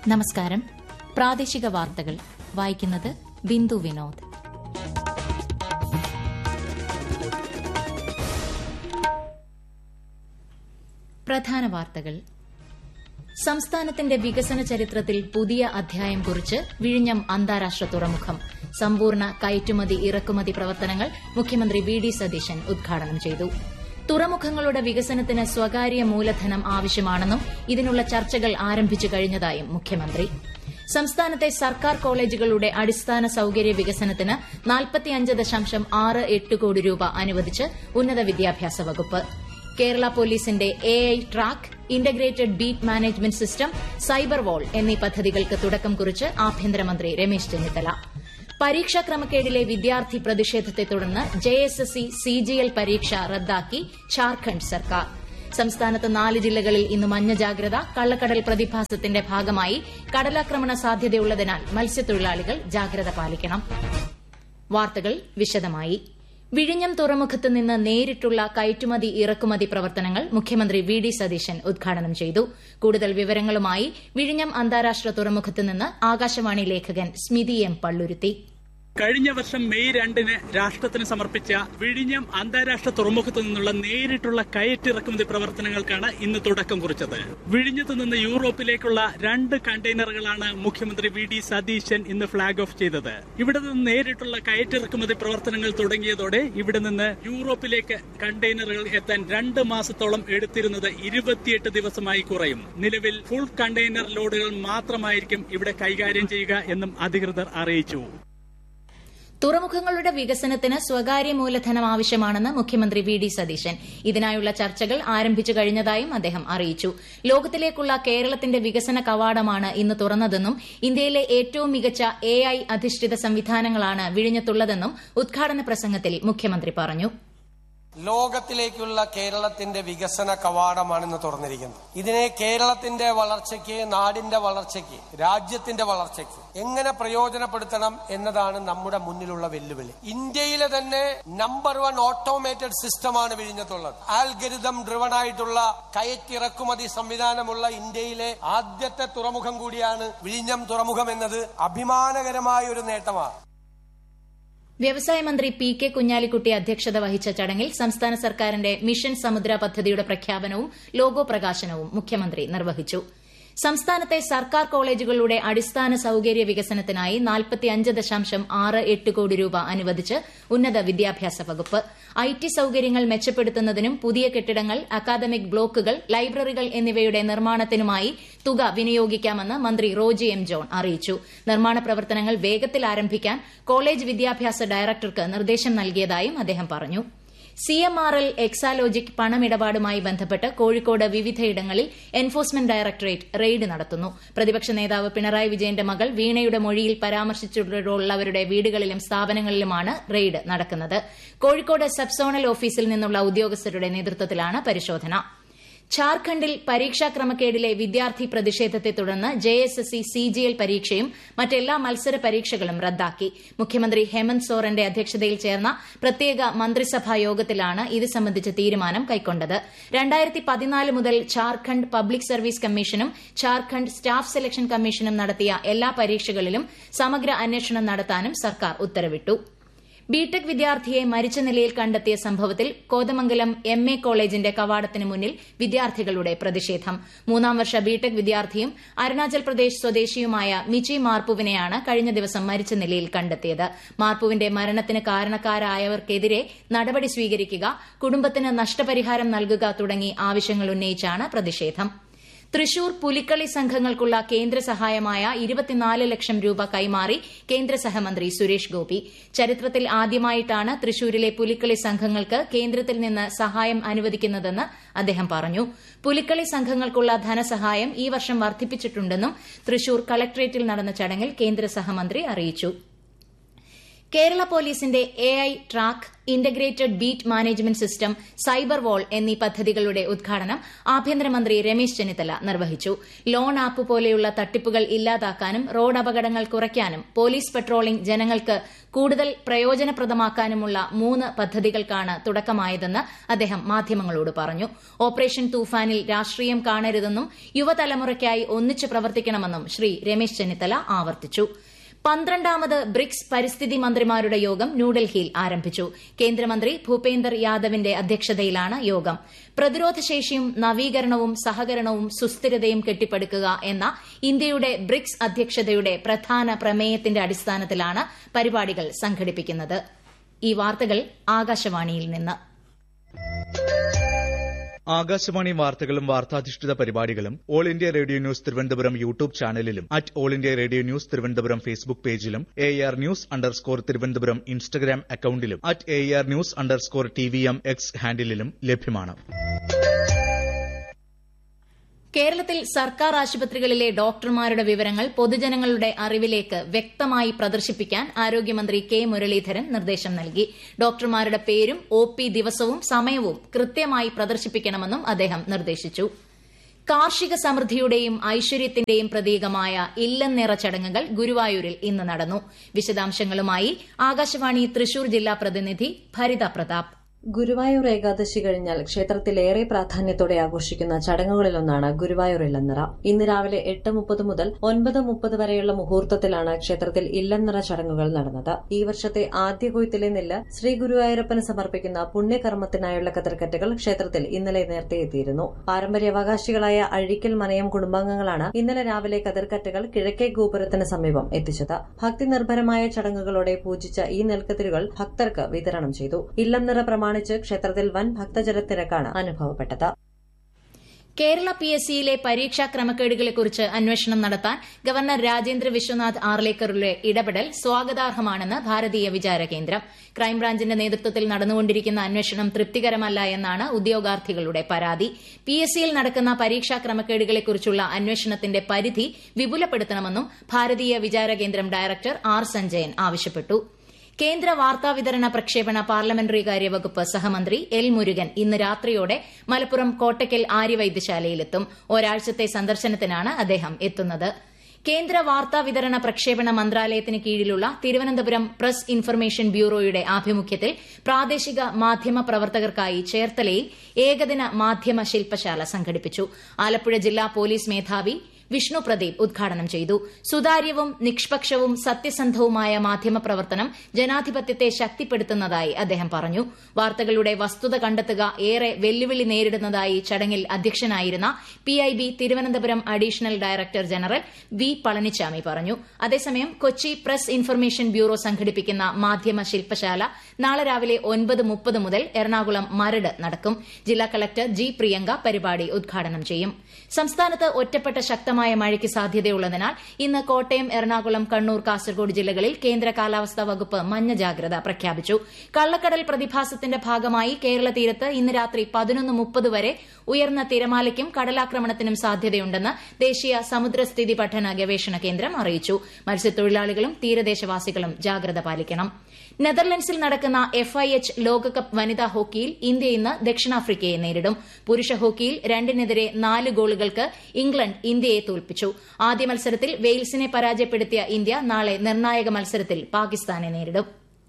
നമസ്കാരം പ്രാദേശിക വാർത്തകൾ വായിക്കുന്നത് ബിന്ദു വിനോദ് പ്രധാന വാർത്തകൾ സംസ്ഥാനത്തിന്റെ വികസന ചരിത്രത്തിൽ പുതിയ അധ്യായം കുറിച്ച് വിഴിഞ്ഞം അന്താരാഷ്ട്ര തുറമുഖം സമ്പൂർണ്ണ കയറ്റുമതി ഇറക്കുമതി പ്രവർത്തനങ്ങൾ മുഖ്യമന്ത്രി വി ഡി സതീശൻ ഉദ്ഘാടനം ചെയ്തു തുറമുഖങ്ങളുടെ വികസനത്തിന് സ്വകാര്യ മൂലധനം ആവശ്യമാണെന്നും ഇതിനുള്ള ചർച്ചകൾ ആരംഭിച്ചു കഴിഞ്ഞതായും മുഖ്യമന്ത്രി സംസ്ഥാനത്തെ സർക്കാർ കോളേജുകളുടെ അടിസ്ഥാന സൌകര്യ വികസനത്തിന് നാൽപ്പത്തിയഞ്ച് ദശാംശം ആറ് എട്ട് കോടി രൂപ അനുവദിച്ച് ഉന്നത വിദ്യാഭ്യാസ വകുപ്പ് കേരള പോലീസിന്റെ A I track integrated beat management system cyber wall എന്നീ പദ്ധതികൾക്ക് തുടക്കം കുറിച്ച് ആഭ്യന്തരമന്ത്രി രമേശ് ചെന്നിത്തല പരീക്ഷാ ക്രമക്കേടിലെ വിദ്യാർത്ഥി പ്രതിഷേധത്തെ തുടർന്ന് ജെഎസ്എസ്സി സിജിഎൽ പരീക്ഷ റദ്ദാക്കി ഝാർഖണ്ഡ് സർക്കാർ സംസ്ഥാനത്ത് നാല് ജില്ലകളിൽ ഇന്ന് മഞ്ഞ ജാഗ്രത കള്ളക്കടൽ പ്രതിഭാസത്തിന്റെ ഭാഗമായി കടലാക്രമണ സാധ്യതയുള്ളതിനാൽ മത്സ്യത്തൊഴിലാളികൾ ജാഗ്രത പാലിക്കണം വാർത്തകൾ വിശദമായി വിഴിഞ്ഞം തുറമുഖത്ത് നിന്ന് നേരിട്ടുള്ള കയറ്റുമതി ഇറക്കുമതി പ്രവർത്തനങ്ങൾ മുഖ്യമന്ത്രി വി ഡി സതീശൻ ഉദ്ഘാടനം ചെയ്തു കൂടുതൽ വിവരങ്ങളുമായി വിഴിഞ്ഞം അന്താരാഷ്ട്ര തുറമുഖത്ത് നിന്ന് ആകാശവാണി ലേഖകൻ സ്മിതി എം പള്ളുരുത്തി കഴിഞ്ഞ വർഷം മെയ് രണ്ടിന് രാഷ്ട്രത്തിന് സമർപ്പിച്ച വിഴിഞ്ഞം അന്താരാഷ്ട്ര തുറമുഖത്തു നിന്നുള്ള നേരിട്ടുള്ള കയറ്റിറക്കുമതി പ്രവർത്തനങ്ങൾക്കാണ് ഇന്ന് തുടക്കം കുറിച്ചത് വിഴിഞ്ഞത്തു നിന്ന് യൂറോപ്പിലേക്കുള്ള രണ്ട് കണ്ടെയ്നറുകളാണ് മുഖ്യമന്ത്രി വി ഡി സതീശൻ ഇന്ന് ഫ്ളാഗ് ഓഫ് ചെയ്തത് ഇവിടെ നിന്ന് നേരിട്ടുള്ള കയറ്റിറക്കുമതി പ്രവർത്തനങ്ങൾ തുടങ്ങിയതോടെ ഇവിടെ നിന്ന് യൂറോപ്പിലേക്ക് കണ്ടെയ്നറുകൾ എത്താൻ രണ്ട് മാസത്തോളം എടുത്തിരുന്നത് ഇരുപത്തിയെട്ട് ദിവസമായി കുറയും നിലവിൽ ഫുൾ കണ്ടെയ്നർ ലോഡുകൾ മാത്രമായിരിക്കും ഇവിടെ കൈകാര്യം ചെയ്യുക എന്നും അധികൃതർ അറിയിച്ചു തുറമുഖങ്ങളുടെ വികസനത്തിന് സ്വകാര്യ മൂലധനം ആവശ്യമാണെന്ന് മുഖ്യമന്ത്രി വി ഡി സതീശൻ ഇതിനായുള്ള ചർച്ചകൾ ആരംഭിച്ചു കഴിഞ്ഞതായും അദ്ദേഹം അറിയിച്ചു ലോകത്തിലേക്കുള്ള കേരളത്തിന്റെ വികസന കവാടമാണ് ഇന്ന് തുറന്നതെന്നും ഇന്ത്യയിലെ ഏറ്റവും മികച്ച എ ഐ അധിഷ്ഠിത സംവിധാനങ്ങളാണ് വിഴിഞ്ഞത്തുള്ളതെന്നും ഉദ്ഘാടന പ്രസംഗത്തിൽ മുഖ്യമന്ത്രി പറഞ്ഞു ലോകത്തിലേക്കുള്ള കേരളത്തിന്റെ വികസന കവാടമാണ് ഇന്ന് തുറന്നിരിക്കുന്നത് ഇതിനെ കേരളത്തിന്റെ വളർച്ചയ്ക്ക് നാടിന്റെ വളർച്ചയ്ക്ക് രാജ്യത്തിന്റെ വളർച്ചയ്ക്ക് എങ്ങനെ പ്രയോജനപ്പെടുത്തണം എന്നതാണ് നമ്മുടെ മുന്നിലുള്ള വെല്ലുവിളി ഇന്ത്യയിലെ തന്നെ നമ്പർ വൺ ഓട്ടോമേറ്റഡ് സിസ്റ്റമാണ് വിഴിഞ്ഞത്തുള്ളത് ആൽഗരിതം ഡ്രിവൺ ആയിട്ടുള്ള കയറ്റിറക്കുമതി സംവിധാനമുള്ള ഇന്ത്യയിലെ ആദ്യത്തെ തുറമുഖം കൂടിയാണ് വിഴിഞ്ഞം തുറമുഖം എന്നത് അഭിമാനകരമായ ഒരു നേട്ടമാണ് വ്യവസായ മന്ത്രി പി കെ കുഞ്ഞാലിക്കുട്ടി അധ്യക്ഷത വഹിച്ച ചടങ്ങിൽ സംസ്ഥാന സർക്കാരിന്റെ മിഷൻ സമുദ്ര പദ്ധതിയുടെ പ്രഖ്യാപനവും ലോഗോ പ്രകാശനവും മുഖ്യമന്ത്രി നിർവഹിച്ചു സംസ്ഥാനത്തെ സർക്കാർ കോളേജുകളുടെ അടിസ്ഥാന സൌകര്യ വികസനത്തിനായി നാൽപ്പത്തിയഞ്ച് ദശാംശം ആറ് എട്ട് കോടി രൂപ അനുവദിച്ച് ഉന്നത വിദ്യാഭ്യാസ വകുപ്പ് ഐ ടി സൌകര്യങ്ങൾ മെച്ചപ്പെടുത്തുന്നതിനും പുതിയ കെട്ടിടങ്ങൾ അക്കാദമിക് ബ്ലോക്കുകൾ ലൈബ്രറികൾ എന്നിവയുടെ നിർമ്മാണത്തിനുമായി തുക വിനിയോഗിക്കാമെന്ന് മന്ത്രി റോജി എം ജോൺ അറിയിച്ചു നിർമ്മാണ പ്രവർത്തനങ്ങൾ വേഗത്തിൽ ആരംഭിക്കാൻ കോളേജ് വിദ്യാഭ്യാസ ഡയറക്ടർക്ക് നിർദ്ദേശം നൽകിയതായും അദ്ദേഹം പറഞ്ഞു C M R L Exalogic പണമിടപാടുമായി ബന്ധപ്പെട്ട് കോഴിക്കോട് വിവിധയിടങ്ങളിൽ എൻഫോഴ്സ്മെന്റ് ഡയറക്ടറേറ്റ് റെയ്ഡ് നടത്തുന്നു പ്രതിപക്ഷ നേതാവ് പിണറായി വിജയന്റെ മകൾ വീണയുടെ മൊഴിയിൽ പരാമർശിച്ചിട്ടുള്ളവരുടെ വീടുകളിലും സ്ഥാപനങ്ങളിലുമാണ് റെയ്ഡ് നടക്കുന്നത് കോഴിക്കോട് സബ് സോണൽ ഓഫീസിൽ നിന്നുള്ള ഉദ്യോഗസ്ഥരുടെ നേതൃത്വത്തിലാണ് പരിശോധന ഝാർഖണ്ഡിൽ പരീക്ഷാ ക്രമക്കേടിലെ വിദ്യാർത്ഥി പ്രതിഷേധത്തെ തുടർന്ന് ജെഎസ്എസ്സി സിജിഎൽ പരീക്ഷയും മറ്റെല്ലാ മത്സര പരീക്ഷകളും റദ്ദാക്കി മുഖ്യമന്ത്രി ഹേമന്ത് സോറന്റെ അധ്യക്ഷതയിൽ ചേർന്ന പ്രത്യേക മന്ത്രിസഭാ യോഗത്തിലാണ് ഇത് സംബന്ധിച്ച തീരുമാനം കൈക്കൊണ്ടത് മുതൽ ഝാർഖണ്ഡ് പബ്ലിക് സർവീസ് കമ്മീഷനും ഝാർഖണ്ഡ് സ്റ്റാഫ് സെലക്ഷൻ കമ്മീഷനും നടത്തിയ എല്ലാ പരീക്ഷകളിലും സമഗ്ര അന്വേഷണം നടത്താനും സർക്കാർ ഉത്തരവിട്ടു ബിടെക് വിദ്യാർത്ഥിയെ മരിച്ച നിലയിൽ കണ്ടെത്തിയ സംഭവത്തിൽ കോതമംഗലം എം എ കോളേജിന്റെ കവാടത്തിന് മുന്നിൽ വിദ്യാർത്ഥികളുടെ പ്രതിഷേധം മൂന്നാം വർഷ ബിടെക് വിദ്യാർത്ഥിയും അരുണാചൽ പ്രദേശ് സ്വദേശിയുമായ മിച്ചി മാർപ്പുവിനെയാണ് കഴിഞ്ഞ ദിവസം മരിച്ച നിലയിൽ കണ്ടെത്തിയത് മാർപ്പുവിന്റെ മരണത്തിന് കാരണക്കാരായവർക്കെതിരെ നടപടി സ്വീകരിക്കുക കുടുംബത്തിന് നഷ്ടപരിഹാരം നൽകുക തുടങ്ങി ആവശ്യങ്ങൾ ഉന്നയിച്ചാണ് പ്രതിഷേധം തൃശൂർ പുലിക്കളി സംഘങ്ങൾക്കുള്ള കേന്ദ്ര സഹായമായ ഇരുപത്തിനാല് ലക്ഷം രൂപ കൈമാറി കേന്ദ്ര സഹമന്ത്രി സുരേഷ് ഗോപി ചരിത്രത്തിൽ ആദ്യമായിട്ടാണ് തൃശൂരിലെ പുലിക്കളി സംഘങ്ങൾക്ക് കേന്ദ്രത്തിൽ നിന്ന് സഹായം അനുവദിക്കുന്നതെന്ന് അദ്ദേഹം പറഞ്ഞു പുലിക്കളി സംഘങ്ങൾക്കുള്ള ധനസഹായം ഈ വർഷം വർദ്ധിപ്പിച്ചിട്ടുണ്ടെന്നും തൃശൂർ കളക്ടറേറ്റിൽ നടന്ന ചടങ്ങിൽ കേന്ദ്ര സഹമന്ത്രി അറിയിച്ചു കേരള പോലീസിന്റെ A I track integrated beat management system cyber wall എന്നീ പദ്ധതികളുടെ ഉദ്ഘാടനം ആഭ്യന്തരമന്ത്രി രമേശ് ചെന്നിത്തല നിർവഹിച്ചു ലോൺ ആപ്പ് പോലെയുള്ള തട്ടിപ്പുകൾ ഇല്ലാതാക്കാനും റോഡ് അപകടങ്ങൾ കുറയ്ക്കാനും പോലീസ് പട്രോളിംഗ് ജനങ്ങൾക്ക് കൂടുതൽ പ്രയോജനപ്രദമാക്കാനുമുള്ള മൂന്ന് പദ്ധതികൾക്കാണ് തുടക്കമായതെന്ന് അദ്ദേഹം മാധ്യമങ്ങളോട് പറഞ്ഞു ഓപ്പറേഷൻ തൂഫാനിൽ രാഷ്ട്രീയം കാണരുതെന്നും യുവതലമുറയ്ക്കായി ഒന്നിച്ച് പ്രവർത്തിക്കണമെന്നും ശ്രീ രമേശ് ചെന്നിത്തല ആവർത്തിച്ചു പന്ത്രണ്ടാമത് ബ്രിക്സ് പരിസ്ഥിതി മന്ത്രിമാരുടെ യോഗം ന്യൂഡൽഹിയിൽ ആരംഭിച്ചു കേന്ദ്രമന്ത്രി ഭൂപേന്ദർ യാദവിന്റെ അധ്യക്ഷതയിലാണ് യോഗം പ്രതിരോധശേഷിയും നവീകരണവും സഹകരണവും സുസ്ഥിരതയും കെട്ടിപ്പടുക്കുക എന്ന ഇന്ത്യയുടെ ബ്രിക്സ് അധ്യക്ഷതയുടെ പ്രധാന പ്രമേയത്തിന്റെ അടിസ്ഥാനത്തിലാണ് പരിപാടികൾ സംഘടിപ്പിക്കുന്നത് ഈ വാർത്തകൾ ആകാശവാണിയിൽ നിന്ന് ആകാശവാണി വാർത്തകളും വാർത്താധിഷ്ഠിത പരിപാടികളും all India radio news Thiruvananthapuram YouTube ചാനലിലും at all India radio news Thiruvananthapuram Facebook പേജിലും A R news underscore Thiruvananthapuram Instagram അക്കൌണ്ടിലും at A R news underscore T V M X ഹാൻഡിലും ലഭ്യമാണ് കേരളത്തിൽ സർക്കാർ ആശുപത്രികളിലെ ഡോക്ടർമാരുടെ വിവരങ്ങൾ പൊതുജനങ്ങളുടെ അറിവിലേക്ക് വ്യക്തമായി പ്രദർശിപ്പിക്കാൻ ആരോഗ്യമന്ത്രി കെ മുരളീധരൻ നിർദ്ദേശം നൽകി ഡോക്ടർമാരുടെ പേരും ഒ പി ദിവസവും സമയവും കൃത്യമായി പ്രദർശിപ്പിക്കണമെന്നും അദ്ദേഹം നിർദ്ദേശിച്ചു കാർഷിക സമൃദ്ധിയുടെയും ഐശ്വര്യത്തിന്റെയും പ്രതീകമായ ഇല്ലംനിറ ചടങ്ങുകൾ ഗുരുവായൂരിൽ ഇന്ന് നടന്നു വിശദാംശങ്ങളുമായി ആകാശവാണി തൃശൂർ ജില്ലാ പ്രതിനിധി ഭരിത പ്രതാപ് ഗുരുവായൂർ ഏകാദശി കഴിഞ്ഞാൽ ക്ഷേത്രത്തിലേറെ പ്രാധാന്യത്തോടെ ആഘോഷിക്കുന്ന ചടങ്ങുകളിലൊന്നാണ് ഗുരുവായൂർ ഇല്ലന്നിറ ഇന്ന് രാവിലെ എട്ട് മുപ്പത് മുതൽ ഒൻപത് മുപ്പത് വരെയുള്ള മുഹൂർത്തത്തിലാണ് ക്ഷേത്രത്തിൽ ഇല്ലന്നിറ ചടങ്ങുകൾ നടന്നത് ഈ വർഷത്തെ ആദ്യ കൊയ്ത്തിലെ നെല്ല് ശ്രീ ഗുരുവായൂരപ്പന് സമർപ്പിക്കുന്ന പുണ്യകർമ്മത്തിനായുള്ള കതിർക്കറ്റുകൾ ക്ഷേത്രത്തിൽ ഇന്നലെ നേരത്തെ എത്തിയിരുന്നു പാരമ്പര്യാവകാശികളായ അഴിക്കൽ മനയം കുടുംബാംഗങ്ങളാണ് ഇന്നലെ രാവിലെ കതിർക്കറ്റുകൾ കിഴക്കേ ഗോപുരത്തിന് സമീപം എത്തിച്ചത് ഭക്തി നിർഭരമായ ചടങ്ങുകളോടെ പൂജിച്ച ഈ നെൽക്കതിരുകൾ ഭക്തർക്ക് വിതരണം ചെയ്തു ഇല്ലംനിറ പ്രമാണിച്ച് ക്ഷേത്രത്തിൽ വൻ ഭക്തജനത്തിരക്കാണ് അനുഭവപ്പെട്ടത് കേരള പി എസ് സിയിലെ പരീക്ഷാ ക്രമക്കേടുകളെക്കുറിച്ച് അന്വേഷണം നടത്താൻ ഗവർണർ രാജേന്ദ്ര വിശ്വനാഥ് ആർലേക്കറുടെ ഇടപെടൽ സ്വാഗതാർഹമാണെന്ന് ഭാരതീയ വിചാര കേന്ദ്രം ക്രൈംബ്രാഞ്ചിന്റെ നേതൃത്വത്തിൽ നടന്നുകൊണ്ടിരിക്കുന്ന അന്വേഷണം തൃപ്തികരമല്ല എന്നാണ് ഉദ്യോഗാർത്ഥികളുടെ പരാതി പി എസ് സിയിൽ നടക്കുന്ന പരീക്ഷാ ക്രമക്കേടുകളെക്കുറിച്ചുള്ള അന്വേഷണത്തിന്റെ പരിധി വിപുലപ്പെടുത്തണമെന്നും ഭാരതീയ വിചാര കേന്ദ്രം ഡയറക്ടർ ആർ സഞ്ജയൻ ആവശ്യപ്പെട്ടു കേന്ദ്ര വാർത്താവിതരണ പ്രക്ഷേപണ പാർലമെന്ററി കാര്യ വകുപ്പ് സഹമന്ത്രി എൽ മുരുകൻ ഇന്ന് രാത്രിയോടെ മലപ്പുറം കോട്ടയ്ക്കൽ ആര്യവൈദ്യശാലയിലെത്തും ഒരാഴ്ചത്തെ സന്ദർശനത്തിനാണ് അദ്ദേഹം എത്തുന്നത് കേന്ദ്ര വാർത്താവിതരണ പ്രക്ഷേപണ മന്ത്രാലയത്തിന് കീഴിലുള്ള തിരുവനന്തപുരം പ്രസ് ഇൻഫർമേഷൻ ബ്യൂറോയുടെ ആഭിമുഖ്യത്തിൽ പ്രാദേശിക മാധ്യമ പ്രവർത്തകർക്കായി ചേർത്തലയിൽ ഏകദിന മാധ്യമ ശില്പശാല സംഘടിപ്പിച്ചു ആലപ്പുഴ ജില്ലാ പോലീസ് മേധാവി വിഷ്ണു പ്രദീപ് ഉദ്ഘാടനം ചെയ്തു സുതാര്യവും നിഷ്പക്ഷവും സത്യസന്ധവുമായ മാധ്യമപ്രവർത്തനം ജനാധിപത്യത്തെ ശക്തിപ്പെടുത്തുന്നതായി അദ്ദേഹം പറഞ്ഞു വാർത്തകളുടെ വസ്തുത കണ്ടെത്തുക ഏറെ വെല്ലുവിളി നേരിടുന്നതായി ചടങ്ങിൽ അധ്യക്ഷനായിരുന്ന PIB Thiruvananthapuram additional director general V Palanichami പറഞ്ഞു അതേസമയം കൊച്ചി പ്രസ് ഇൻഫർമേഷൻ ബ്യൂറോ സംഘടിപ്പിക്കുന്ന മാധ്യമ ശില്പശാല നാളെ രാവിലെ ഒൻപത് മുപ്പത് മുതൽ എറണാകുളം മരട് നടക്കും ജില്ലാ കളക്ടർ ജി പ്രിയങ്ക പരിപാടി ഉദ്ഘാടനം ചെയ്യും സംസ്ഥാനത്ത് ഒറ്റപ്പെട്ട ശക്തമായ മഴയ്ക്ക് സാധ്യതയുള്ളതിനാൽ ഇന്ന് കോട്ടയം എറണാകുളം കണ്ണൂർ കാസർഗോഡ് ജില്ലകളിൽ കേന്ദ്ര കാലാവസ്ഥാ വകുപ്പ് മഞ്ഞ ജാഗ്രത പ്രഖ്യാപിച്ചു കള്ളക്കടൽ പ്രതിഭാസത്തിന്റെ ഭാഗമായി കേരള തീരത്ത് ഇന്ന് രാത്രി പതിനൊന്ന് മുപ്പത് വരെ ഉയർന്ന തിരമാലയ്ക്കും കടലാക്രമണത്തിനും സാധ്യതയുണ്ടെന്ന് ദേശീയ സമുദ്രസ്ഥിതി പഠന ഗവേഷണ കേന്ദ്രം അറിയിച്ചു മത്സ്യത്തൊഴിലാളികളും തീരദേശവാസികളും ജാഗ്രത പാലിക്കണം നെതർലൻഡ്സിൽ നടക്കുന്ന എഫ് ഐ എച്ച് ലോകകപ്പ് വനിതാ ഹോക്കിയിൽ ഇന്ത്യ ഇന്ന് ദക്ഷിണാഫ്രിക്കയെ നേരിടും പുരുഷ ഹോക്കിയിൽ രണ്ടിനെതിരെ നാല് ഗോളുകൾക്ക് ഇംഗ്ലണ്ട് ഇന്ത്യയെ തോൽപ്പിച്ചു ആദ്യ മത്സരത്തിൽ വെയിൽസിനെ പരാജയപ്പെടുത്തിയ ഇന്ത്യ നാളെ നിർണായക മത്സരത്തിൽ പാകിസ്ഥാനെ നേരിടും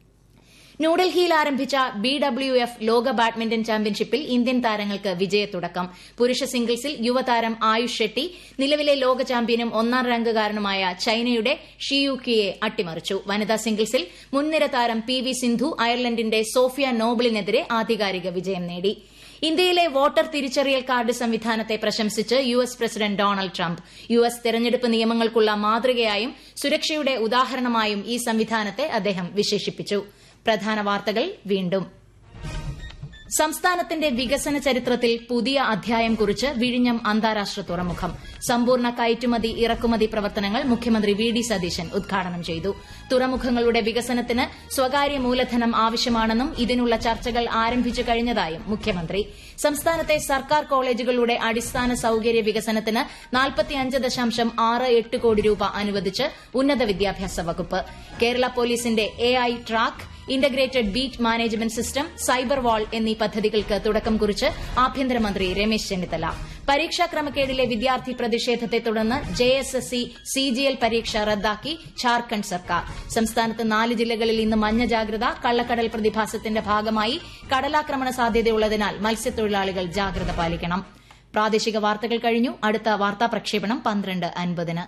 ന്യൂഡൽഹിയിൽ ആരംഭിച്ച ബി ഡബ്ല്യു എഫ് ലോക ബാഡ്മിന്റൺ ചാമ്പ്യൻഷിപ്പിൽ ഇന്ത്യൻ താരങ്ങൾക്ക് വിജയത്തുടക്കം പുരുഷ സിംഗിൾസിൽ യുവതാരം ആയുഷ് ഷെട്ടി നിലവിലെ ലോക ചാമ്പ്യനും ഒന്നാം റാങ്കുകാരനുമായ ചൈനയുടെ ഷിയുക്കിയെ അട്ടിമറിച്ചു വനിതാ സിംഗിൾസിൽ മുൻനിര താരം പി വി സിന്ധു അയർലൻഡിന്റെ സോഫിയ നോബിളിനെതിരെ ആധികാരിക വിജയം നേടി ഇന്ത്യയിലെ വോട്ടർ തിരിച്ചറിയൽ കാർഡ് സംവിധാനത്തെ പ്രശംസിച്ച് U S president Donald Trump U S തെരഞ്ഞെടുപ്പ് നിയമങ്ങൾക്കുള്ള മാതൃകയായും സുരക്ഷയുടെ ഉദാഹരണമായും ഈ സംവിധാനത്തെ അദ്ദേഹം വിശേഷിപ്പിച്ചു പ്രധാന വാർത്തകൾ വീണ്ടും സംസ്ഥാനത്തിന്റെ വികസന ചരിത്രത്തിൽ പുതിയ അധ്യായം കുറിച്ച് വിഴിഞ്ഞം അന്താരാഷ്ട്ര തുറമുഖം സമ്പൂർണ്ണ കയറ്റുമതി ഇറക്കുമതി പ്രവർത്തനങ്ങൾ മുഖ്യമന്ത്രി വി ഡി സതീശൻ ഉദ്ഘാടനം ചെയ്തു തുറമുഖങ്ങളുടെ വികസനത്തിന് സ്വകാര്യ മൂലധനം ആവശ്യമാണെന്നും ഇതിനുള്ള ചർച്ചകൾ ആരംഭിച്ചു കഴിഞ്ഞതായും മുഖ്യമന്ത്രി സംസ്ഥാനത്തെ സർക്കാർ കോളേജുകളുടെ അടിസ്ഥാന സൌകര്യ വികസനത്തിന് നാൽപ്പത്തിയഞ്ച് ദശാംശം ആറ് എട്ട് കോടി രൂപ അനുവദിച്ച് ഉന്നത വിദ്യാഭ്യാസ വകുപ്പ് കേരള പോലീസിന്റെ A I track integrated beat management system cyber wall എന്നീ പദ്ധതികൾക്ക് തുടക്കം കുറിച്ച് ആഭ്യന്തരമന്ത്രി രമേശ് ചെന്നിത്തല പരീക്ഷാ ക്രമക്കേടിലെ വിദ്യാർത്ഥി പ്രതിഷേധത്തെ തുടർന്ന് ജെഎസ്എസ്സി സിജിഎൽ പരീക്ഷ റദ്ദാക്കി ഝാർഖണ്ഡ് സർക്കാർ സംസ്ഥാനത്ത് നാല് ജില്ലകളിൽ ഇന്ന് മഞ്ഞ ജാഗ്രത കള്ളക്കടൽ പ്രതിഭാസത്തിന്റെ ഭാഗമായി കടലാക്രമണ സാധ്യതയുള്ളതിനാൽ മത്സ്യത്തൊഴിലാളികൾ ജാഗ്രത പാലിക്കണം പ്രാദേശിക വാർത്തകൾ കഴിഞ്ഞു അടുത്ത വാർത്താ പ്രക്ഷേപണം പന്ത്രണ്ട് അൻപതിന്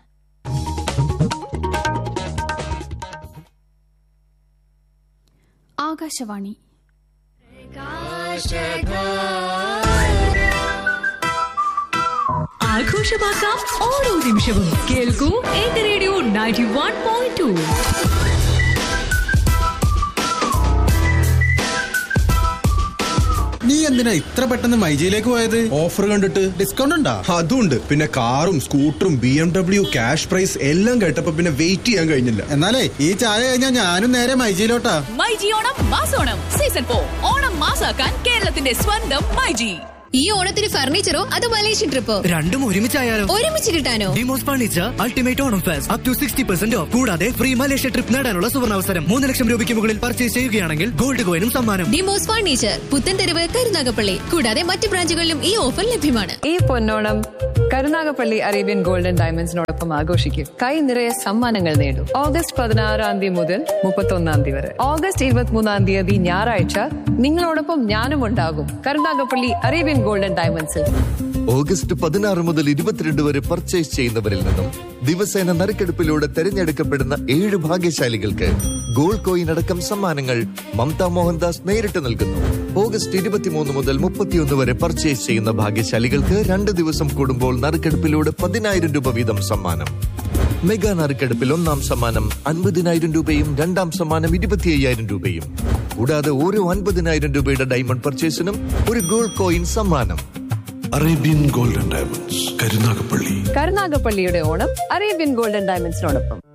ആകാശവാണി ആഘോഷമാക്കാം ഓരോ നിമിഷവും കേൾക്കൂ എന്റെ radio ninety one point two നീ എന്തിനാ ഇത്ര പെട്ടെന്ന് മൈജിയിലേക്ക് പോയത് ഓഫർ കണ്ടിട്ട് ഡിസ്കൗണ്ട് ഉണ്ടാ അതുണ്ട് പിന്നെ കാറും സ്കൂട്ടറും B M W cash prize എല്ലാം കേട്ടപ്പോ പിന്നെ വെയിറ്റ് ചെയ്യാൻ കഴിഞ്ഞില്ല എന്നാലേ ഈ ചായ കഴിഞ്ഞാൽ ഞാനും നേരെ മൈജിയിലോട്ടാ മൈജി ഓണം മാസോണം സീസൺ ഫോർ ഓണം മാസാക്കാൻ കേരളത്തിന്റെ സ്വന്തം മൈജി ഈ ഓണത്തിന് ഫർണിച്ചറോ അതോ മലേഷ്യൻ ട്രിപ്പോ രണ്ടും ഒരുമിച്ചായാലോ ഒരുമിച്ച് കിട്ടാനോ Demos furniture ultimate Onam fest up to sixty percent off കൂടാതെ ഫ്രീ മലേഷ്യ ട്രിപ്പ് നേടാനുള്ള സുവർണാവസരം മൂന്ന് ലക്ഷം രൂപയ്ക്ക് മുകളിൽ പർച്ചേസ് ചെയ്യുകയാണെങ്കിൽ ഗോൾഡ് കോയിനും സമ്മാനം ഡിമോസ് ഫർണിച്ചർ പുത്തൻതെരുവ് കരുനാഗപ്പള്ളി കൂടാതെ മറ്റു ബ്രാഞ്ചുകളിലും ഈ ഓഫർ ലഭ്യമാണ് ഈ പൊന്നോണം കരുനാഗപ്പള്ളി അറേബ്യൻ ഗോൾഡൻ ഡയമണ്ട്സിനോടൊപ്പം ആഘോഷിക്കും കൈ നിറയെ സമ്മാനങ്ങൾ നേടൂ ഓഗസ്റ്റ് പതിനാറാം തീയതി മുതൽ മുപ്പത്തൊന്നാം തീയതി വരെ ഓഗസ്റ്റ് ഇരുപത്തിമൂന്നാം തീയതി ഞായറാഴ്ച നിങ്ങളോടൊപ്പം ഞാനും ഉണ്ടാകും കരുനാഗപ്പള്ളി അറേബ്യൻ ഗോൾഡൻ ഡയമണ്ട്സിൽ ഓഗസ്റ്റ് പതിനാറ് മുതൽ ഇരുപത്തിരണ്ട് വരെ പർച്ചേസ് ചെയ്യുന്നവരിൽ നിന്നും ദിവസേന നറുക്കെടുപ്പിലൂടെ തെരഞ്ഞെടുക്കപ്പെടുന്ന ഏഴ് ഭാഗ്യശാലികൾക്ക് ഗോൾഡ് കോയിൻ അടക്കം സമ്മാനങ്ങൾ മമത മോഹൻദാസ് നേരിട്ട് നൽകുന്നു ഓഗസ്റ്റ് ഇരുപത്തിമൂന്ന് മുതൽ മുപ്പത്തിയൊന്ന് വരെ പർച്ചേസ് ചെയ്യുന്ന ഭാഗ്യശാലികൾക്ക് രണ്ട് ദിവസം കൂടുമ്പോൾ നറുക്കെടുപ്പിലൂടെ പതിനായിരം രൂപ വീതം സമ്മാനം മെഗാ നറുക്കെടുപ്പിൽ ഒന്നാം സമ്മാനം അൻപതിനായിരം രൂപയും രണ്ടാം സമ്മാനം ഇരുപത്തി അയ്യായിരം രൂപയും കൂടാതെ ഓരോ അൻപതിനായിരം രൂപയുടെ ഡയമണ്ട് പർച്ചേസിനും ഒരു ഗോൾഡ് കോയിൻ സമ്മാനം അറേബ്യൻ ഗോൾഡൻ ഡയമണ്ട്സ് കരുനാഗപ്പള്ളി കരുനാഗപ്പള്ളിയുടെ ഓണം അറേബ്യൻ ഗോൾഡൻ ഡയമണ്ട്സിനോടൊപ്പം